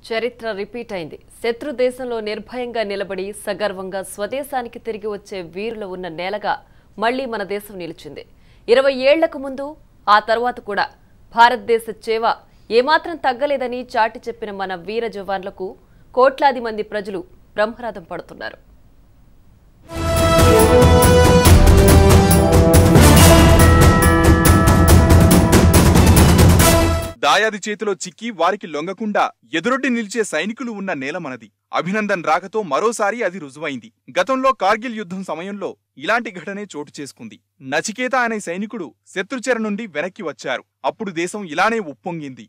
చరిత్ర రిపీట్ అయింది శత్రు దేశంలో నిర్భయంగా నిలబడి సగర్వంగా స్వదేశానికి తిరిగి వచ్చే వీరులు ఉన్న నేలగా మళ్లీ మన దేశం నిలిచింది ఇరవై ఏళ్లకు ముందు ఆ తర్వాత కూడా భారతదేశ చేవ ఏమాత్రం తగ్గలేదని చాటి చెప్పిన మన వీర జవాన్లకు కోట్లాది మంది ప్రజలు బ్రహ్మరథం పడుతున్నారు దాయాది చేతిలో చిక్కి వారికి లొంగకుండా ఎదురొడ్డి నిలిచే సైనికులు ఉన్న నేల మనది అభినందన్ రాకతో మరోసారి అది రుజువైంది గతంలో కార్గిల్ యుద్ధం సమయంలో ఇలాంటి ఘటనే చోటు చేసుకుంది నచికేత అనే సైనికుడు శత్రుచెర నుండి వెనక్కి వచ్చారు అప్పుడు దేశం ఇలానే ఉప్పొంగింది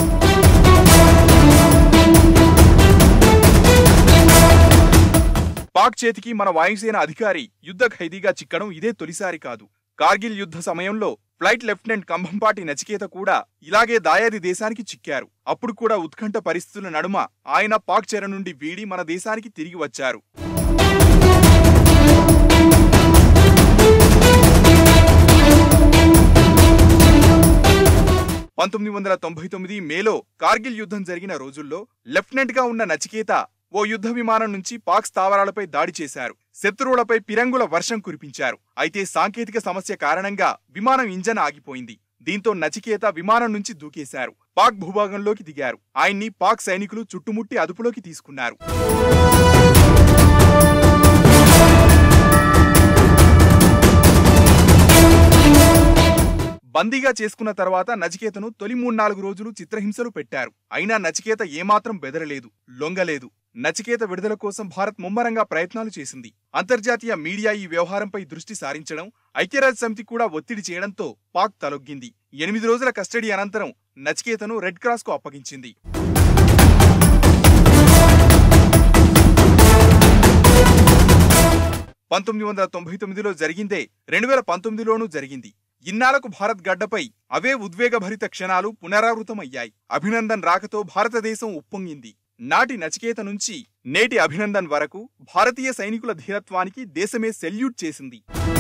పాక్ చేతికి మన వాయుసేన అధికారి యుద్ధ ఖైదీగా చిక్కడం ఇదే తొలిసారి కాదు కార్గిల్ యుద్ధ సమయంలో ఫ్లైట్ లెఫ్టినెంట్ కంభంపాటి నచికేత కూడా ఇలాగే దాయాది దేశానికి చిక్కారు అప్పుడు కూడా ఉత్కంఠ పరిస్థితుల నడుమ ఆయన పాక్ చెర నుండి వీడి మన దేశానికి తిరిగి వచ్చారు పంతొమ్మిది వందల తొంభై తొమ్మిది మేలో కార్గిల్ యుద్ధం జరిగిన రోజుల్లో లెఫ్టినెంట్ గా ఉన్న నచికేత ఓ యుద్ధ విమానం నుంచి పాక్ స్థావరాలపై దాడి చేశారు శత్రువులపై పిరంగుల వర్షం కురిపించారు అయితే సాంకేతిక సమస్య కారణంగా విమానం ఇంజన్ ఆగిపోయింది దీంతో నచికేత విమానం నుంచి దూకేశారు పాక్ భూభాగంలోకి దిగారు ఆయన్ని పాక్ సైనికులు చుట్టుముట్టి అదుపులోకి తీసుకున్నారు బందీగా చేసుకున్న తర్వాత నచికేతను తొలి మూడు నాలుగు రోజులు చిత్రహింసలు పెట్టారు అయినా నచికేత ఏమాత్రం బెదరలేదు లొంగలేదు నచికేత విడుదల కోసం భారత్ ముమ్మరంగా ప్రయత్నాలు చేసింది అంతర్జాతీయ మీడియా ఈ వ్యవహారంపై దృష్టి సారించడం ఐక్యరాజ్య సమితి కూడా ఒత్తిడి చేయడంతో పాక్ తలొగ్గింది ఎనిమిది రోజుల కస్టడీ అనంతరం నచికేతను రెడ్ క్రాస్ కు అప్పగించింది పంతొమ్మిది వందల తొంభై తొమ్మిదిలో జరిగిందే రెండు వేల పంతొమ్మిదిలోనూ జరిగింది ఇన్నాళ్లకు భారత్ గడ్డపై అవే ఉద్వేగభరిత క్షణాలు పునరావృతమయ్యాయి అభినందన్ రాకతో భారతదేశం ఉప్పొంగింది నాటి నచికేత నుంచి నేటి అభినందన్ వరకు భారతీయ సైనికుల ధీరత్వానికి దేశమే సెల్యూట్ చేసింది